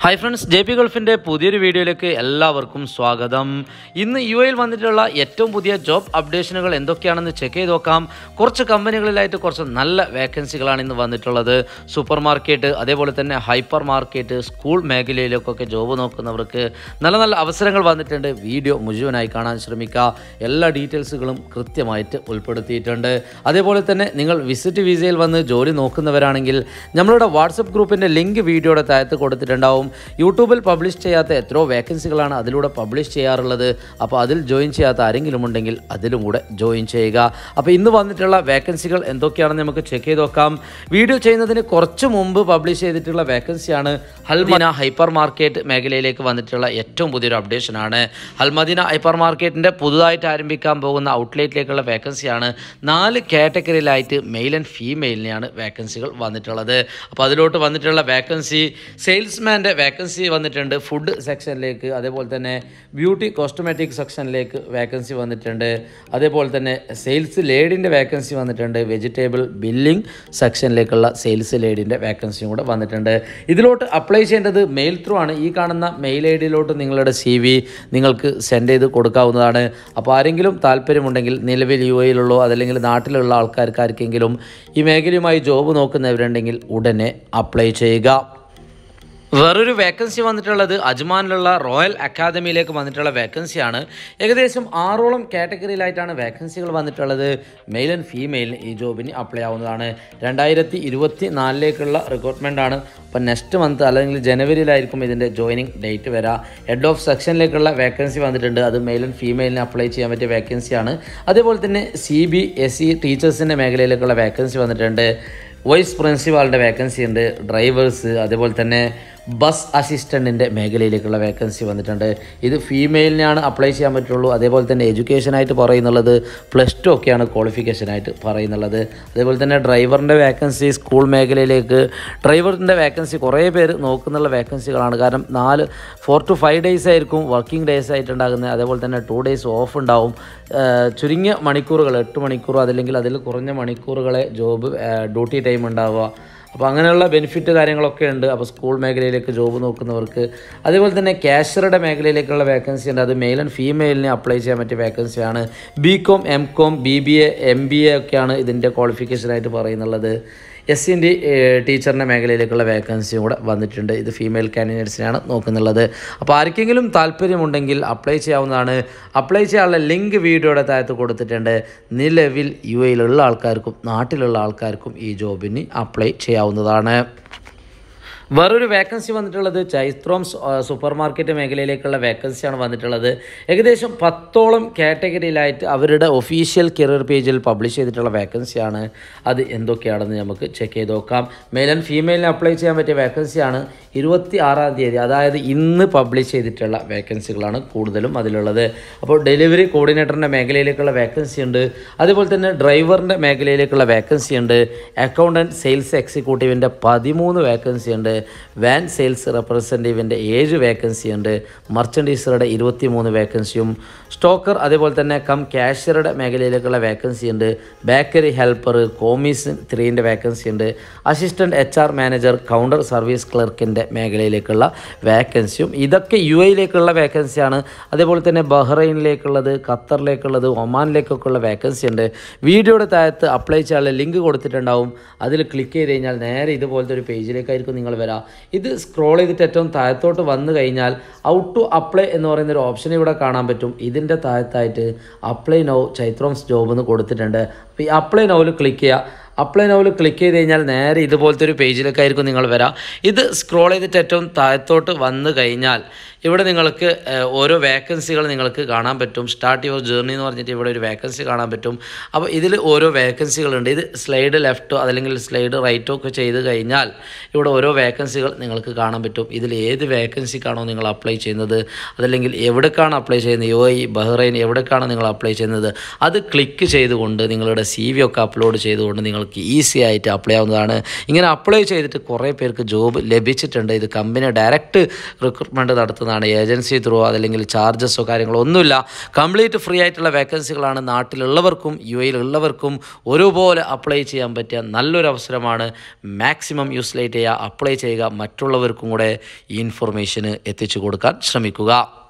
hi friends J P ഗൾഫിൻ്റെ പുതിയൊരു വീഡിയോയിലേക്ക് എല്ലാവർക്കും സ്വാഗതം ഇന്ന് യു എയിൽ വന്നിട്ടുള്ള ഏറ്റവും പുതിയ ജോബ് അപ്ഡേഷനുകൾ എന്തൊക്കെയാണെന്ന് ചെക്ക് ചെയ്ത് നോക്കാം കുറച്ച് കമ്പനികളിലായിട്ട് കുറച്ച് നല്ല വേക്കൻസികളാണ് ഇന്ന് വന്നിട്ടുള്ളത് സൂപ്പർ മാർക്കറ്റ് അതേപോലെ തന്നെ ഹൈപ്പർ മാർക്കറ്റ് സ്കൂൾ മേഖലയിലേക്കൊക്കെ ജോബ് നോക്കുന്നവർക്ക് നല്ല നല്ല അവസരങ്ങൾ വന്നിട്ടുണ്ട് വീഡിയോ മുഴുവനായി കാണാൻ ശ്രമിക്കുക എല്ലാ ഡീറ്റെയിൽസുകളും കൃത്യമായിട്ട് ഉൾപ്പെടുത്തിയിട്ടുണ്ട് അതേപോലെ തന്നെ നിങ്ങൾ വിസിറ്റ് വിസയിൽ വന്ന് ജോലി നോക്കുന്നവരാണെങ്കിൽ നമ്മളുടെ വാട്സപ്പ് ഗ്രൂപ്പിൻ്റെ ലിങ്ക് വീഡിയോയുടെ താഴത്ത് കൊടുത്തിട്ടുണ്ടാവും യൂട്യൂബിൽ പബ്ലിഷ് ചെയ്യാത്ത എത്രയോ വേക്കൻസികളാണ് അതിലൂടെ പബ്ലിഷ് ചെയ്യാറുള്ളത് അപ്പോൾ അതിൽ ജോയിൻ ചെയ്യാത്ത ആരെങ്കിലും ഉണ്ടെങ്കിൽ അതിലും കൂടെ ജോയിൻ ചെയ്യുക അപ്പോൾ ഇന്ന് വന്നിട്ടുള്ള വേക്കൻസികൾ എന്തൊക്കെയാണെന്ന് നമുക്ക് ചെക്ക് ചെയ്ത് നോക്കാം വീഡിയോ ചെയ്യുന്നതിന് കുറച്ച് മുമ്പ് പബ്ലിഷ് ചെയ്തിട്ടുള്ള വേക്കൻസിയാണ് ഹൽമദീന ഹൈപ്പർ മാർക്കറ്റ് മേഖലയിലേക്ക് വന്നിട്ടുള്ള ഏറ്റവും പുതിയൊരു അപ്ഡേഷനാണ് ഹൽമദീന ഹൈപ്പർ മാർക്കറ്റിൻ്റെ പുതുതായിട്ട് ആരംഭിക്കാൻ പോകുന്ന ഔട്ട്ലെറ്റിലേക്കുള്ള വേക്കൻസിയാണ് നാല് കാറ്റഗറിയിലായിട്ട് മെയിൽ ആൻഡ് ഫീമെയിലിനെയാണ് വേക്കൻസികൾ വന്നിട്ടുള്ളത് അപ്പോൾ അതിലോട്ട് വന്നിട്ടുള്ള വേക്കൻസി സെയിൽസ്മാൻ്റെ വേക്കൻസി വന്നിട്ടുണ്ട് ഫുഡ് സെക്ഷനിലേക്ക് അതേപോലെ തന്നെ ബ്യൂട്ടി കോസ്റ്റമെറ്റിക് സെക്ഷനിലേക്ക് വേക്കൻസി വന്നിട്ടുണ്ട് അതേപോലെ തന്നെ സെയിൽസ് ലേഡിൻ്റെ വേക്കൻസി വന്നിട്ടുണ്ട് വെജിറ്റബിൾ ബില്ലിംഗ് സെക്ഷനിലേക്കുള്ള സെയിൽസ് ലേഡിൻ്റെ വേക്കൻസിയും കൂടെ വന്നിട്ടുണ്ട് ഇതിലോട്ട് അപ്ലൈ ചെയ്യേണ്ടത് മെയിൽ ത്രൂ ആണ് ഈ കാണുന്ന മെയിൽ ഐ ഡിയിലോട്ട് നിങ്ങളുടെ സി വി നിങ്ങൾക്ക് സെൻഡ് ചെയ്ത് കൊടുക്കാവുന്നതാണ് അപ്പോൾ ആരെങ്കിലും താല്പര്യമുണ്ടെങ്കിൽ നിലവിൽ യു എയിലുള്ളോ അതല്ലെങ്കിൽ നാട്ടിലുള്ള ആൾക്കാർക്ക് ആർക്കെങ്കിലും ഈ മേഖലയുമായി ജോബ് നോക്കുന്നവരുണ്ടെങ്കിൽ ഉടനെ അപ്ലൈ ചെയ്യുക വേറൊരു വേക്കൻസി വന്നിട്ടുള്ളത് അജ്മാനിലുള്ള റോയൽ അക്കാദമിയിലേക്ക് വന്നിട്ടുള്ള വേക്കൻസിയാണ് ഏകദേശം ആറോളം കാറ്റഗറിയിലായിട്ടാണ് വേക്കൻസികൾ വന്നിട്ടുള്ളത് മെയിൽ ആൻഡ് ഫീമെയിലിന് ഈ ജോബിന് അപ്ലൈ ആവുന്നതാണ് രണ്ടായിരത്തി ഇരുപത്തി നാലിലേക്കുള്ള റിക്രൂട്ട്മെൻ്റ് ആണ് അപ്പം നെക്സ്റ്റ് മന്ത് അല്ലെങ്കിൽ ജനുവരിയിലായിരിക്കും ഇതിൻ്റെ ജോയിനിങ് ഡേറ്റ് വരാം ഹെഡ് ഓഫ് സെക്ഷനിലേക്കുള്ള വേക്കൻസി വന്നിട്ടുണ്ട് അത് മെയിൽ ആൻഡ് ഫീമെയിലിന് അപ്ലൈ ചെയ്യാൻ പറ്റിയ വേക്കൻസിയാണ് അതേപോലെ തന്നെ സി ബി എസ് സി ടീച്ചേഴ്സിൻ്റെ മേഖലയിലേക്കുള്ള വേക്കൻസി വന്നിട്ടുണ്ട് വൈസ് പ്രിൻസിപ്പാളിൻ്റെ വേക്കൻസി ഉണ്ട് ഡ്രൈവേഴ്സ് അതേപോലെ തന്നെ ബസ് അസിസ്റ്റൻറ്റിൻ്റെ മേഖലയിലേക്കുള്ള വേക്കൻസി വന്നിട്ടുണ്ട് ഇത് ഫീമെയിലിനാണ് അപ്ലൈ ചെയ്യാൻ പറ്റുള്ളൂ അതേപോലെ തന്നെ എഡ്യൂക്കേഷനായിട്ട് പറയുന്നുള്ളത് പ്ലസ് ടു ഒക്കെയാണ് ക്വാളിഫിക്കേഷനായിട്ട് പറയുന്നുള്ളത് അതേപോലെ തന്നെ ഡ്രൈവറിൻ്റെ വേക്കൻസി സ്കൂൾ മേഖലയിലേക്ക് ഡ്രൈവറിൻ്റെ വേക്കൻസി കുറേ പേര് നോക്കുന്നുള്ള വേക്കൻസികളാണ് കാരണം നാല് ഫോർ ടു ഫൈവ് ഡേയ്സ് ആയിരിക്കും വർക്കിംഗ് ഡേയ്സ് ആയിട്ടുണ്ടാകുന്നത് അതേപോലെ തന്നെ ടു ഡേയ്സ് ഓഫ് ഉണ്ടാവും ഏഹ് ചുരുങ്ങിയ മണിക്കൂറുകൾ എട്ട് മണിക്കൂറോ അതല്ലെങ്കിൽ അതിൽ കുറഞ്ഞ മണിക്കൂറുകളെ ജോബ് ഡ്യൂട്ടി ടൈം ഉണ്ടാവുക അപ്പോൾ അങ്ങനെയുള്ള ബെനിഫിറ്റ് കാര്യങ്ങളൊക്കെ ഉണ്ട് അപ്പോൾ സ്കൂൾ മേഖലയിലേക്ക് ജോബ് നോക്കുന്നവർക്ക് അതേപോലെ തന്നെ ക്യാഷറുടെ മേഖലയിലേക്കുള്ള വേക്കൻസി ഉണ്ട് അത് മെയിൽ ആൻഡ് ഫീമെയിലിന് അപ്ലൈ ചെയ്യാൻ പറ്റിയ വേക്കൻസിയാണ് B com M com B B A M B A ഒക്കെയാണ് ഇതിൻ്റെ ക്വാളിഫിക്കേഷനായിട്ട് പറയുന്നുള്ളത് എസ് സി ഡി ടീച്ചറിൻ്റെ മേഖലയിലേക്കുള്ള വേക്കൻസിയും കൂടെ വന്നിട്ടുണ്ട് ഇത് ഫീമെയിൽ കാൻഡിഡേറ്റ്സിനാണ് നോക്കുന്നുള്ളത് അപ്പോൾ ആർക്കെങ്കിലും താല്പര്യമുണ്ടെങ്കിൽ അപ്ലൈ ചെയ്യാവുന്നതാണ് അപ്ലൈ ചെയ്യാനുള്ള ലിങ്ക് വീഡിയോയുടെ താഴത്ത് കൊടുത്തിട്ടുണ്ട് നിലവിൽ യു എയിലുള്ള ആൾക്കാർക്കും നാട്ടിലുള്ള ആൾക്കാർക്കും ഈ ജോബിന് അപ്ലൈ ചെയ്യാവുന്നതാണ് വേറൊരു വേക്കൻസി വന്നിട്ടുള്ളത് ചൈത്രോം സൂപ്പർ മാർക്കറ്റ് മേഖലയിലേക്കുള്ള വേക്കൻസിയാണ് വന്നിട്ടുള്ളത് ഏകദേശം പത്തോളം കാറ്റഗറിയിലായിട്ട് അവരുടെ ഒഫീഷ്യൽ കരിയർ പേജിൽ പബ്ലിഷ് ചെയ്തിട്ടുള്ള വേക്കൻസിയാണ് അത് എന്തൊക്കെയാണെന്ന് നമുക്ക് ചെക്ക് ചെയ്ത് നോക്കാം മെയിൽ ആൻഡ് ഫീമെയിലിന് അപ്ലൈ ചെയ്യാൻ പറ്റിയ വേക്കൻസിയാണ് ഇരുപത്തി ആറാം തീയതി അതായത് ഇന്ന് പബ്ലിഷ് ചെയ്തിട്ടുള്ള വേക്കൻസികളാണ് കൂടുതലും അതിലുള്ളത് അപ്പോൾ ഡെലിവറി കോർഡിനേറ്ററിൻ്റെ മേഖലയിലേക്കുള്ള വേക്കൻസി ഉണ്ട് അതുപോലെ തന്നെ ഡ്രൈവറിൻ്റെ മേഖലയിലേക്കുള്ള വേക്കൻസി ഉണ്ട് അക്കൗണ്ടൻറ്റ് സെയിൽസ് എക്സിക്യൂട്ടീവിൻ്റെ പതിമൂന്ന് വേക്കൻസി ഉണ്ട് വാൻ സെയിൽസ് റെപ്രസെൻറ്റേറ്റീവിൻ്റെ ഏഴ് വേക്കൻസി ഉണ്ട് മർച്ചൻഡീസറുടെ ഇരുപത്തി മൂന്ന് വേക്കൻസിയും സ്റ്റോക്കർ അതേപോലെ തന്നെ കം ക്യാഷ്യറുടെ മേഖലയിലേക്കുള്ള വേക്കൻസി ഉണ്ട് ബേക്കറി ഹെൽപ്പർ കോമീസ് ത്രീൻ്റെ വേക്കൻസി ഉണ്ട് assistant H R manager counter service ക്ലർക്കിൻ്റെ മേഖലയിലേക്കുള്ള വേക്കൻസിയും ഇതൊക്കെ യു എയിലേക്കുള്ള വേക്കൻസിയാണ് അതേപോലെ തന്നെ ബഹ്റൈനിലേക്കുള്ളത് ഖത്തറിലേക്കുള്ളത് ഒമാനിലേക്കൊക്കെ ഉള്ള വേക്കൻസി ഉണ്ട് വീഡിയോയുടെ താഴത്ത് അപ്ലൈ ചെയ്യാനുള്ള ലിങ്ക് കൊടുത്തിട്ടുണ്ടാവും അതിൽ ക്ലിക്ക് ചെയ്ത് കഴിഞ്ഞാൽ നേരെ ഇതുപോലത്തെ ഒരു പേജിലേക്കായിരിക്കും നിങ്ങൾ വരാം ഇത് സ്ക്രോൾ ചെയ്തിട്ട് ഏറ്റവും താഴത്തോട്ട് വന്നു കഴിഞ്ഞാൽ ഔട്ട് ടു അപ്ലൈ എന്ന് പറയുന്ന ഒരു ഓപ്ഷൻ ഇവിടെ കാണാൻ പറ്റും ഇതിൻ്റെ താഴത്തായിട്ട് അപ്ലൈ നൗ ചൈത്രോംസ് ജോബ് എന്ന് കൊടുത്തിട്ടുണ്ട് അപ്പോൾ ഈ അപ്ലൈ നൗവിൽ ക്ലിക്ക് ചെയ്യുക അപ്ലൈ നൗവിൽ ക്ലിക്ക് ചെയ്ത് കഴിഞ്ഞാൽ നേരെ ഇതുപോലത്തെ ഒരു പേജിലേക്കായിരിക്കും നിങ്ങൾ വരാം ഇത് സ്ക്രോൾ ചെയ്തിട്ട് ഏറ്റവും താഴത്തോട്ട് വന്നു കഴിഞ്ഞാൽ ഇവിടെ നിങ്ങൾക്ക് ഏഹ്, ഓരോ വേക്കൻസികൾ നിങ്ങൾക്ക് കാണാൻ പറ്റും സ്റ്റാർട്ട് യുവർ ജേർണി എന്ന് പറഞ്ഞിട്ട് ഇവിടെ ഒരു വേക്കൻസി കാണാൻ പറ്റും അപ്പോൾ ഇതിൽ ഓരോ വേക്കൻസികളുണ്ട് ഇത് സ്ലൈഡ് ലെഫ്റ്റോ അല്ലെങ്കിൽ സ്ലൈഡ് റൈറ്റോ ഒക്കെ ചെയ്ത് കഴിഞ്ഞാൽ ഇവിടെ ഓരോ വേക്കൻസികൾ നിങ്ങൾക്ക് കാണാൻ പറ്റും ഇതിൽ ഏത് വേക്കൻസിക്കാണോ നിങ്ങൾ അപ്ലൈ ചെയ്യുന്നത് അതല്ലെങ്കിൽ എവിടേക്കാണ് അപ്ലൈ ചെയ്യുന്നത് യു ഐ ബഹ്റൈൻ എവിടേക്കാണ് നിങ്ങൾ അപ്ലൈ ചെയ്യുന്നത് അത് ക്ലിക്ക് ചെയ്തുകൊണ്ട് നിങ്ങളുടെ സി വി ഒക്കെ അപ്ലോഡ് ചെയ്തുകൊണ്ട് നിങ്ങൾക്ക് നിങ്ങൾക്ക് ഈസി ആയിട്ട് അപ്ലൈ ആവുന്നതാണ് ഇങ്ങനെ അപ്ലൈ ചെയ്തിട്ട് കുറേ പേർക്ക് ജോബ് ലഭിച്ചിട്ടുണ്ട് ഇത് കമ്പനി ഡയറക്റ്റ് റിക്രൂട്ട്മെൻറ്റ് നടത്തുന്നതാണ് ഏജൻസി ത്രൂ അതല്ലെങ്കിൽ ചാർജസോ കാര്യങ്ങളോ ഒന്നുമില്ല കംപ്ലീറ്റ് ഫ്രീ ആയിട്ടുള്ള വേക്കൻസികളാണ് നാട്ടിലുള്ളവർക്കും യു എയിലുള്ളവർക്കും ഒരുപോലെ അപ്ലൈ ചെയ്യാൻ പറ്റിയ നല്ലൊരു അവസരമാണ് മാക്സിമം യൂസ്ലേറ്റ് ചെയ്യുക അപ്ലൈ ചെയ്യുക മറ്റുള്ളവർക്കും കൂടെ ഈ ഇൻഫർമേഷന് എത്തിച്ചു കൊടുക്കാൻ ശ്രമിക്കുക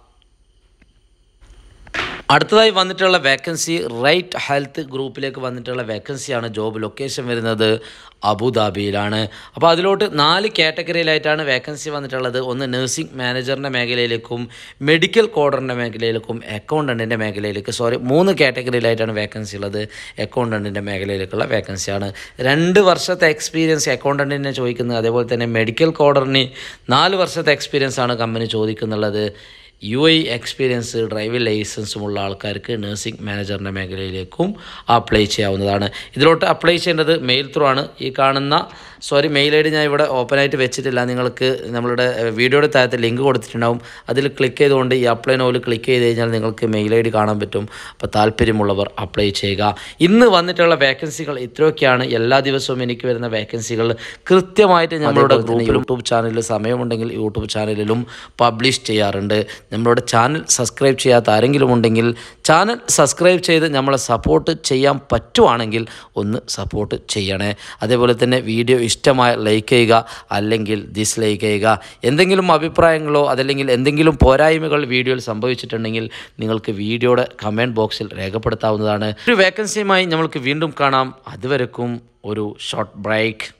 അടുത്തതായി വന്നിട്ടുള്ള വേക്കൻസി റൈറ്റ് ഹെൽത്ത് ഗ്രൂപ്പിലേക്ക് വന്നിട്ടുള്ള വേക്കൻസിയാണ് ജോബ് ലൊക്കേഷൻ വരുന്നത് അബുദാബിയിലാണ് അപ്പോൾ അതിലോട്ട് നാല് കാറ്റഗറിയിലായിട്ടാണ് വേക്കൻസി വന്നിട്ടുള്ളത് ഒന്ന് നഴ്സിംഗ് മാനേജറിൻ്റെ മേഖലയിലേക്കും മെഡിക്കൽ കോഡറിൻ്റെ മേഖലയിലേക്കും അക്കൗണ്ടൻറ്റിൻ്റെ മേഖലയിലേക്ക് സോറി മൂന്ന് കാറ്റഗറിയിലായിട്ടാണ് വേക്കൻസി ഉള്ളത് അക്കൗണ്ടൻറ്റിൻ്റെ മേഖലയിലേക്കുള്ള വേക്കൻസിയാണ് രണ്ട് വർഷത്തെ എക്സ്പീരിയൻസ് അക്കൗണ്ടൻറ്റിനെ ചോദിക്കുന്നത് അതേപോലെ തന്നെ മെഡിക്കൽ കോഡറിന് നാല് വർഷത്തെ എക്സ്പീരിയൻസ് ആണ് കമ്പനി ചോദിക്കുന്നുള്ളത് യു ഐ എക്സ്പീരിയൻസ് ഡ്രൈവിംഗ് ലൈസൻസുമുള്ള ആൾക്കാർക്ക് നഴ്സിംഗ് മാനേജറിൻ്റെ മേഖലയിലേക്കും അപ്ലൈ ചെയ്യാവുന്നതാണ് ഇതിലോട്ട് അപ്ലൈ ചെയ്യേണ്ടത് മെയിൽ ത്രൂ ആണ് ഈ കാണുന്ന സോറി മെയിൽ ഐ ഡി ഞാൻ ഇവിടെ ഓപ്പണായിട്ട് വെച്ചിട്ടില്ല നിങ്ങൾക്ക് നമ്മളുടെ വീഡിയോയുടെ താഴത്ത് ലിങ്ക് കൊടുത്തിട്ടുണ്ടാവും അതിൽ ക്ലിക്ക് ചെയ്തുകൊണ്ട് ഈ അപ്ലൈ നോവിൽ ക്ലിക്ക് ചെയ്ത് കഴിഞ്ഞാൽ നിങ്ങൾക്ക് മെയിൽ ഐ ഡി കാണാൻ പറ്റും അപ്പോൾ താല്പര്യമുള്ളവർ അപ്ലൈ ചെയ്യുക ഇന്ന് വന്നിട്ടുള്ള വേക്കൻസികൾ ഇത്രയൊക്കെയാണ് എല്ലാ ദിവസവും എനിക്ക് വരുന്ന വേക്കൻസികൾ കൃത്യമായിട്ട് നമ്മളുടെ ഗ്രൂപ്പിലും യൂട്യൂബ് ചാനലിൽ സമയമുണ്ടെങ്കിൽ യൂട്യൂബ് ചാനലിലും പബ്ലിഷ് ചെയ്യാറുണ്ട് നമ്മളുടെ ചാനൽ സബ്സ്ക്രൈബ് ചെയ്യാത്ത ആരെങ്കിലും ഉണ്ടെങ്കിൽ ചാനൽ സബ്സ്ക്രൈബ് ചെയ്ത് നമ്മളെ സപ്പോർട്ട് ചെയ്യാൻ പറ്റുവാണെങ്കിൽ ഒന്ന് സപ്പോർട്ട് ചെയ്യണേ അതേപോലെ തന്നെ വീഡിയോ ഇഷ്ടമായ ലൈക്ക് ചെയ്യുക അല്ലെങ്കിൽ ഡിസ്ലൈക്ക് ചെയ്യുക എന്തെങ്കിലും അഭിപ്രായങ്ങളോ അതല്ലെങ്കിൽ എന്തെങ്കിലും പോരായ്മകൾ വീഡിയോയിൽ സംഭവിച്ചിട്ടുണ്ടെങ്കിൽ നിങ്ങൾക്ക് വീഡിയോയുടെ കമൻറ്റ് ബോക്സിൽ രേഖപ്പെടുത്താവുന്നതാണ് ഒരു വേക്കൻസിയുമായി നമ്മൾക്ക് വീണ്ടും കാണാം അതുവരെക്കും ഒരു ഷോർട്ട് ബ്രേക്ക്